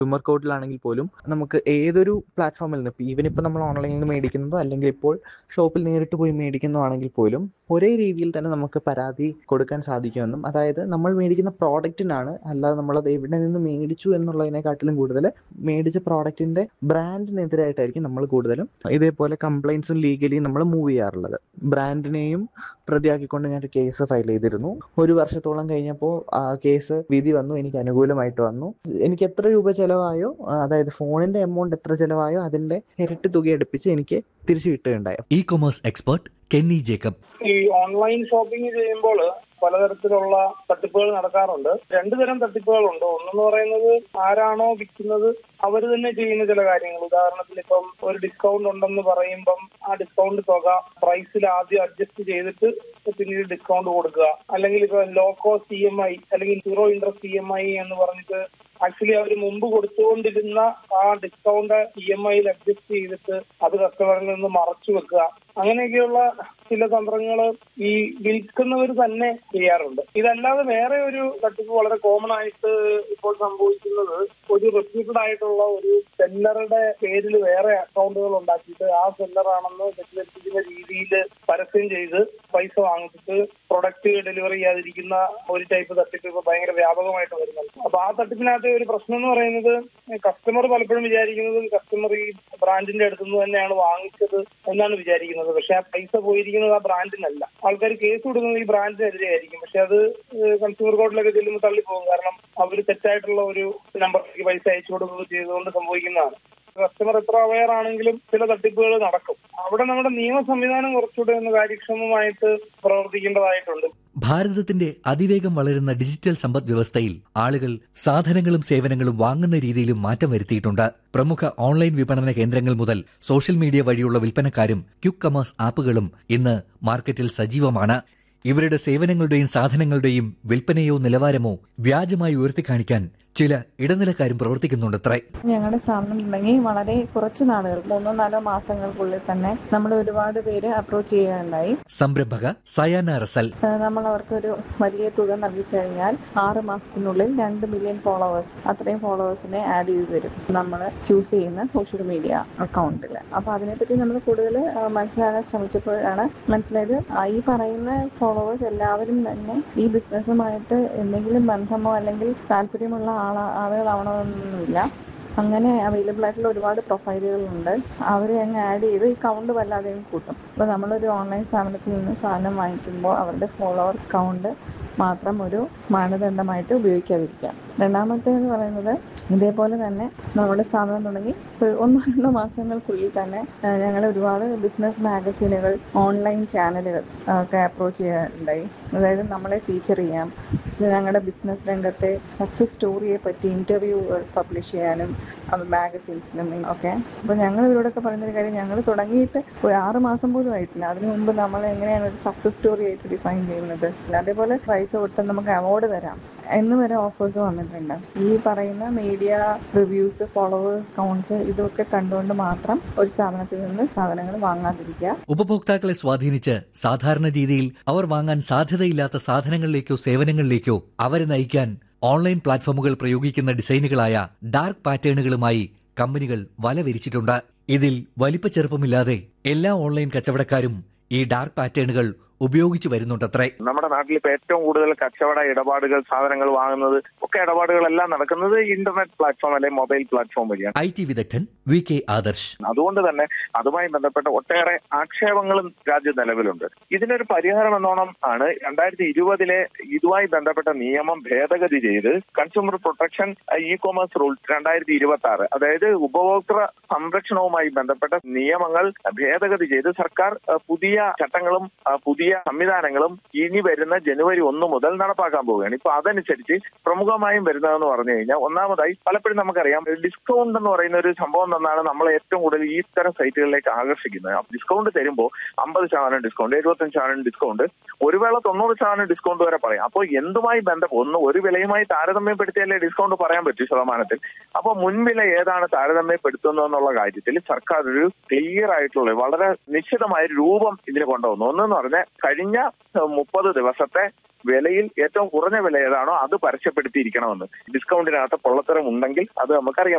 consumer കോർട്ടിലാണെങ്കിൽ പോലും നമുക്ക് ഏതൊരു പ്ലാറ്റ്ഫോമിൽ നിന്ന് ഈവൻ ഇപ്പോൾ നമ്മൾ ഓൺലൈനിൽ നിന്ന് മേടിക്കുന്നതോ അല്ലെങ്കിൽ ഇപ്പോൾ ഷോപ്പിൽ നേരിട്ട് പോയി മേടിക്കുന്നതാണെങ്കിൽ പോലും ഒരേ രീതിയിൽ തന്നെ നമുക്ക് പരാതി കൊടുക്കാൻ സാധിക്കുമെന്നും അതായത് നമ്മൾ മേടിക്കുന്ന പ്രോഡക്റ്റിനാണ് അല്ലാതെ നമ്മളത് എവിടെ നിന്ന് മേടിച്ചു എന്നുള്ളതിനെക്കാട്ടിലും കൂടുതൽ മേടിച്ച പ്രോഡക്റ്റിന്റെ ബ്രാൻഡിനെതിരായിട്ടായിരിക്കും നമ്മൾ കൂടുതലും ഇതേപോലെ കംപ്ലൈൻസും ലീഗലിയും നമ്മൾ മൂവ് ചെയ്യാറുള്ളത് ബ്രാൻഡിനെയും പ്രതിയാക്കിക്കൊണ്ട് ഞാൻ ഒരു കേസ് ഫയൽ ചെയ്തിരുന്നു ഒരു വർഷത്തോളം കഴിഞ്ഞപ്പോൾ ആ കേസ് വിധി വന്നു എനിക്ക് അനുകൂലമായിട്ട് വന്നു എനിക്ക് എത്ര രൂപ ചെലവായോ ആ, അതായത് ഫോണിന്റെ എമൗണ്ട് എത്ര ചെലവായോ അതിന്റെ ഇരട്ടി തുക അടുപ്പിച്ച് എനിക്ക് തിരിച്ചു കിട്ടുകയുണ്ടായി e commerce expert Kenny Jacob ഈ ഓൺലൈൻ ഷോപ്പിംഗ് ചെയ്യുമ്പോൾ പലതരത്തിലുള്ള തട്ടിപ്പുകൾ നടക്കാറുണ്ട് രണ്ടു തരം തട്ടിപ്പുകളുണ്ട് ഒന്നെന്ന് പറയുന്നത് ആരാണോ വിൽക്കുന്നത് അവർ തന്നെ ചെയ്യുന്ന ചില കാര്യങ്ങൾ ഉദാഹരണത്തിന് ഇപ്പം ഒരു ഡിസ്കൗണ്ട് ഉണ്ടെന്ന് പറയുമ്പം ആ ഡിസ്കൗണ്ട് തുക പ്രൈസിൽ ആദ്യം അഡ്ജസ്റ്റ് ചെയ്തിട്ട് പിന്നീട് ഡിസ്കൗണ്ട് കൊടുക്കുക അല്ലെങ്കിൽ ഇപ്പൊ low cost E M I അല്ലെങ്കിൽ zero interest E M I എന്ന് പറഞ്ഞിട്ട് ആക്ച്വലി അവർ മുമ്പ് കൊടുത്തുകൊണ്ടിരുന്ന ആ ഡിസ്കൗണ്ട് ഇ എം ഐയിൽ അഡ്ജസ്റ്റ് ചെയ്തിട്ട് അത് കസ്റ്റമറിൽ നിന്ന് മറച്ചു വെക്കുക അങ്ങനെയൊക്കെയുള്ള ചില തന്ത്രങ്ങൾ ഈ വിൽക്കുന്നവർ തന്നെ ചെയ്യാറുണ്ട് ഇതല്ലാതെ വേറെ ഒരു തട്ടിപ്പ് വളരെ കോമൺ ആയിട്ട് ഇപ്പോൾ സംഭവിക്കുന്നത് ഒരു റെപ്യൂട്ടഡ് ആയിട്ടുള്ള ഒരു സെല്ലറുടെ പേരിൽ വേറെ അക്കൗണ്ടുകൾ ഉണ്ടാക്കിയിട്ട് ആ സെല്ലറാണെന്ന് തെറ്റിദ്ധരിപ്പിക്കുന്ന രീതിയിൽ പരസ്യം ചെയ്ത് പൈസ വാങ്ങിച്ചിട്ട് പ്രൊഡക്റ്റ് ഡെലിവറി ചെയ്യാതിരിക്കുന്ന ഒരു ടൈപ്പ് തട്ടിപ്പ് ഇപ്പൊ ഭയങ്കര വ്യാപകമായിട്ട് വരുന്നുണ്ട് അപ്പൊ ആ തട്ടിപ്പിനകത്ത് ഒരു പ്രശ്നം എന്ന് പറയുന്നത് കസ്റ്റമർ പലപ്പോഴും വിചാരിക്കുന്നത് കസ്റ്റമർ ഈ ബ്രാൻഡിന്റെ അടുത്ത് നിന്ന് തന്നെയാണ് വാങ്ങിച്ചത് എന്നാണ് വിചാരിക്കുന്നത് പക്ഷെ ആ പൈസ പോയിരിക്കുന്നത് ആ ബ്രാൻഡിനല്ല ആൾക്കാർ കേസ് കൊടുക്കുന്നത് ഈ ബ്രാൻഡിനെതിരെ ആയിരിക്കും പക്ഷെ അത് കൺസ്യൂമർ കോർട്ടിലൊക്കെ ചെല്ലുമ്പോൾ തള്ളിപ്പോകും കാരണം അവർ തെറ്റായിട്ടുള്ള ഒരു നമ്പറിലേക്ക് പൈസ അയച്ചു കൊടുക്കുക ചെയ്തുകൊണ്ട് സംഭവിക്കുന്നതാണ് കസ്റ്റമർ എത്ര അവയർ ആണെങ്കിലും ചില തട്ടിപ്പുകൾ നടക്കും അവിടെ നമ്മുടെ നിയമ സംവിധാനം കുറച്ചുകൂടെ ഒന്ന് കാര്യക്ഷമമായിട്ട് പ്രവർത്തിക്കേണ്ടതായിട്ടുണ്ട് ഭാരതത്തിന്റെ അതിവേഗം വളരുന്ന ഡിജിറ്റൽ സമ്പദ് വ്യവസ്ഥയിൽ ആളുകൾ സാധനങ്ങളും സേവനങ്ങളും വാങ്ങുന്ന രീതിയിലും മാറ്റം വരുത്തിയിട്ടുണ്ട് പ്രമുഖ ഓൺലൈൻ വിപണന കേന്ദ്രങ്ങൾ മുതൽ സോഷ്യൽ മീഡിയ വഴിയുള്ള വിൽപ്പനക്കാരും ക്യുക്ക് കമേഴ്സ് ആപ്പുകളും ഇന്ന് മാർക്കറ്റിൽ സജീവമാണ് ഇവരുടെ സേവനങ്ങളുടെയും സാധനങ്ങളുടെയും വിൽപ്പനയോ നിലവാരമോ വ്യാജമായി ഉയർത്തിക്കാണിക്കാൻ ചില ഇടനിലക്കാരും പ്രവർത്തിക്കുന്നുണ്ടത്രേ ഞങ്ങളുടെ സ്ഥാപനം തുടങ്ങി വളരെ കുറച്ച് നാളുകൾ മൂന്നോ നാലോ മാസങ്ങൾക്കുള്ളിൽ തന്നെ നമ്മൾ ഒരുപാട് പേര് അപ്രോച്ച് ചെയ്യാനുണ്ടായി സംരംഭക സയാന റസൽ ഏഹ് നമ്മൾ അവർക്കൊരു വലിയ തുക നൽകിക്കഴിഞ്ഞാൽ ആറ് മാസത്തിനുള്ളിൽ രണ്ട് മില്യൺ ഫോളോവേഴ്സ് അത്രയും ഫോളോവേഴ്സിനെ ആഡ് ചെയ്ത് തരും നമ്മൾ ചൂസ് ചെയ്യുന്ന സോഷ്യൽ മീഡിയ അക്കൗണ്ടിൽ അപ്പോൾ അതിനെപ്പറ്റി നമ്മൾ കൂടുതൽ മനസ്സിലാക്കാൻ ശ്രമിച്ചപ്പോഴാണ് മനസ്സിലായത് ആ ഈ പറയുന്ന ഫോളോവേഴ്സ് എല്ലാവരും തന്നെ ഈ ബിസിനസ്സുമായിട്ട് എന്തെങ്കിലും ബന്ധമോ അല്ലെങ്കിൽ താല്പര്യമുള്ള ആള ആളുകളാവണമെന്നൊന്നുമില്ല അങ്ങനെ അവൈലബിൾ ആയിട്ടുള്ള ഒരുപാട് പ്രൊഫൈലുകളുണ്ട് അവരെ അങ്ങ് ആഡ് ചെയ്ത് ഈ കൗണ്ട് വല്ലാതെയും കൂട്ടും അപ്പോൾ നമ്മളൊരു ഓൺലൈൻ സ്ഥാപനത്തിൽ നിന്ന് സാധനം വാങ്ങിക്കുമ്പോൾ അവരുടെ ഫോളോവർ കൗണ്ട് മാത്രം ഒരു മാനദണ്ഡമായിട്ട് ഉപയോഗിക്കാതിരിക്കാം രണ്ടാമത്തേന്ന് പറയുന്നത് ഇതേപോലെ തന്നെ നമ്മുടെ സ്ഥാപനം തുടങ്ങി ഒരു ഒന്നോ രണ്ടോ മാസങ്ങൾക്കുള്ളിൽ തന്നെ ഞങ്ങൾ ഒരുപാട് ബിസിനസ് മാഗസീനുകൾ ഓൺലൈൻ ചാനലുകൾ ഒക്കെ അപ്രോച്ച് ചെയ്യാറുണ്ടായി അതായത് നമ്മളെ ഫീച്ചർ ചെയ്യാം ഞങ്ങളുടെ ബിസിനസ് രംഗത്തെ സക്സസ് സ്റ്റോറിയെ പറ്റി ഇൻ്റർവ്യൂകൾ പബ്ലിഷ് ചെയ്യാനും അത് മാഗസീൻസിലും ഒക്കെ അപ്പോൾ ഞങ്ങൾ ഇവരോടൊക്കെ പറയുന്നൊരു കാര്യം ഞങ്ങൾ തുടങ്ങിയിട്ട് ഒരു ആറ് മാസം പോലും ആയിട്ടില്ല അതിനു മുമ്പ് നമ്മൾ എങ്ങനെയാണ് ഒരു സക്സസ് സ്റ്റോറി ആയിട്ട് ഡിഫൈൻ ചെയ്യുന്നത് അതേപോലെ പ്രൈസ് കൊടുത്താൽ നമുക്ക് അവാർഡ് തരാം എന്ന് വരെ ഓഫേഴ്സ് വന്നിട്ടുണ്ട് ഈ പറയുന്ന മീഡിയ റിവ്യൂസ് ഫോളോവേഴ്സ് കൗണ്ട്സ് ഇതൊക്കെ കണ്ടുകൊണ്ട് മാത്രം ഒരു സ്ഥാപനത്തിൽ നിന്ന് സാധനങ്ങൾ വാങ്ങാതിരിക്കുക ഉപഭോക്താക്കളെ സ്വാധീനിച്ച് സാധാരണ രീതിയിൽ അവർ വാങ്ങാൻ സാധ്യതയില്ലാത്ത സാധനങ്ങളിലേക്കോ സേവനങ്ങളിലേക്കോ അവരെ നയിക്കാൻ ഓൺലൈൻ പ്ലാറ്റ്ഫോമുകൾ പ്രയോഗിക്കുന്ന ഡിസൈനുകളായ ഡാർക്ക് പാറ്റേണുകളുമായി കമ്പനികൾ വല വിരിച്ചിട്ടുണ്ട് ഇതിൽ വലിപ്പച്ചെറുപ്പമില്ലാതെ എല്ലാ ഓൺലൈൻ കച്ചവടക്കാരും ഈ ഡാർക്ക് പാറ്റേണുകൾ ഉപയോഗിച്ചു വരുന്നുണ്ടത്രേ നമ്മുടെ നാട്ടിൽ ഇപ്പൊ ഏറ്റവും കൂടുതൽ കച്ചവട ഇടപാടുകൾ സാധനങ്ങൾ വാങ്ങുന്നത് ഒക്കെ ഇടപാടുകളെല്ലാം നടക്കുന്നത് ഇന്റർനെറ്റ് പ്ലാറ്റ്ഫോം അല്ലെങ്കിൽ മൊബൈൽ പ്ലാറ്റ്ഫോം വഴിയാണ് ഐ ടി വിദഗ്ധൻ വി കെ ആദർശ് അതുകൊണ്ട് തന്നെ അതുമായി ബന്ധപ്പെട്ട ഒട്ടേറെ ആക്ഷേപങ്ങളും രാജ്യം നിലവിലുണ്ട് ഇതിനൊരു പരിഹാരം എന്നോണം ആണ് രണ്ടായിരത്തി ഇരുപതിലെ ഇതുമായി ബന്ധപ്പെട്ട നിയമം ഭേദഗതി ചെയ്ത് consumer protection E commerce rule രണ്ടായിരത്തി ഇരുപത്തി ആറ് അതായത് ഉപഭോക്തൃ സംരക്ഷണവുമായി ബന്ധപ്പെട്ട നിയമങ്ങൾ ഭേദഗതി ചെയ്ത് സർക്കാർ അഹ്, പുതിയ ചട്ടങ്ങളും അഹ്, പുതിയ സംവിധാനങ്ങളും ഇനി വരുന്ന ജനുവരി ഒന്ന് മുതൽ നടപ്പാക്കാൻ പോവുകയാണ് ഇപ്പൊ അതനുസരിച്ച് പ്രമുഖമായും വരുന്നതെന്ന് പറഞ്ഞു കഴിഞ്ഞാൽ ഒന്നാമതായി പലപ്പോഴും നമുക്കറിയാം ഡിസ്കൗണ്ട് എന്ന് പറയുന്ന ഒരു സംഭവം തന്നാണ് നമ്മളെ ഏറ്റവും കൂടുതൽ ഈ തരം സൈറ്റുകളിലേക്ക് ആകർഷിക്കുന്നത് ഡിസ്കൗണ്ട് തരുമ്പോൾ അമ്പത് ശതമാനം ഡിസ്കൗണ്ട് എഴുപത്തഞ്ച് ശതമാനം ഡിസ്കൗണ്ട് ഒരു വേള തൊണ്ണൂറ് ശതമാനം ഡിസ്കൗണ്ട് വരെ പറയാം അപ്പോൾ എന്തുമായി ബന്ധം ഒന്ന് ഒരു വിലയുമായി താരതമ്യപ്പെടുത്തിയാലേ ഡിസ്കൗണ്ട് പറയാൻ പറ്റൂ ശതമാനത്തിൽ അപ്പോൾ മുൻവില ഏതാണ് താരതമ്യപ്പെടുത്തുന്നതെന്നുള്ള കാര്യത്തിൽ സർക്കാർ ഒരു ക്ലിയർ ആയിട്ടുള്ള വളരെ നിശ്ചിതമായ ഒരു രൂപം ഇതിന് കൊണ്ടുവന്നു ഒന്നെന്ന് പറഞ്ഞാൽ കഴിഞ്ഞ മുപ്പത് ദിവസത്തെ വിലയിൽ ഏറ്റവും കുറഞ്ഞ വില ഏതാണോ അത് പരസ്യപ്പെടുത്തിയിരിക്കണമെന്ന് ഡിസ്കൗണ്ടിനകത്ത് പൊള്ളത്തരം ഉണ്ടെങ്കിൽ അത് നമുക്കറിയാം